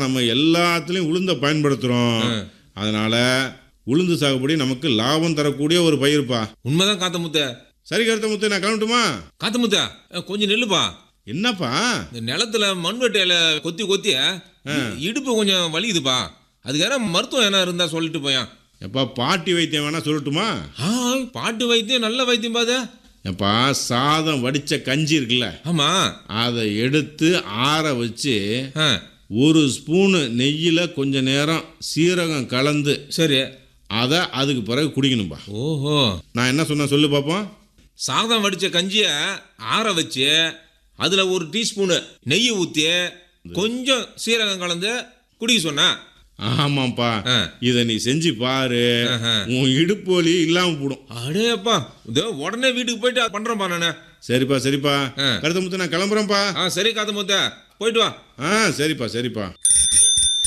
நம்ம எல்லாத்துலேயும் உளுந்த பயன்படுத்துகிறோம் அதனால உளுந்து சாகுபடி நமக்கு லாபம் தரக்கூடிய ஒரு பயிருப்பா உண்மைதான் காத்த முத்த சரி கருத்த முத்து நான் கிளம்பட்டுமா காத்த முத்த அஹ், கொஞ்சம் நில்லுப்பா என்னப்பா இந்த நிலத்துல மண்வெட்டையில கொத்தி கொத்தி இ- இடுப்பு கொஞ்சம் வலிக்குதுப்பா அதுக்கு யாரா மருத்துவம் என்ன இருந்தா சொல்லிட்டு போயான் எப்பா பாட்டி வைத்தியம் வேணா சொல்லட்டுமா ஆ பாட்டு வைத்தியம் நல்ல வைத்தியம் பாத எப்பா சாதம் வடித்த கஞ்சி இருக்குல்ல ஆமா அதை எடுத்து ஆற வச்சு ஆ, ஒரு ஸ்பூனு நெய்யில் கொஞ்ச நேரம் சீரகம் கலந்து சரி அதை அதுக்கு பிறகு குடிக்கணும்பா ஓஹோ நான் என்ன சொன்னேன் சொல்லு பார்ப்போம் சாதம் வடிச்ச கஞ்சியை ஆற வச்சு அதுல ஒரு டீஸ்பூனு நெய் ஊத்தி கொஞ்சம் சீரகம் கலந்து குடிக்க சொன்னா ஆமாம்ப்பா ஆ. இதை நீ செஞ்சு பாரு ஆஹா. உன் இடுப்பு வலி இல்லாமல் போடும் அடே அப்பா இதோ உடனே வீட்டுக்கு போயிட்டு அதை பண்றேன்ப்பா நானு சரிப்பா சரிப்பா ஆ. கருத்த முத்து நான் கிளம்புறேன்ப்பா ஆ சரி காத்த முத்த போயிட்டு வா ஆ சரிப்பா சரிப்பா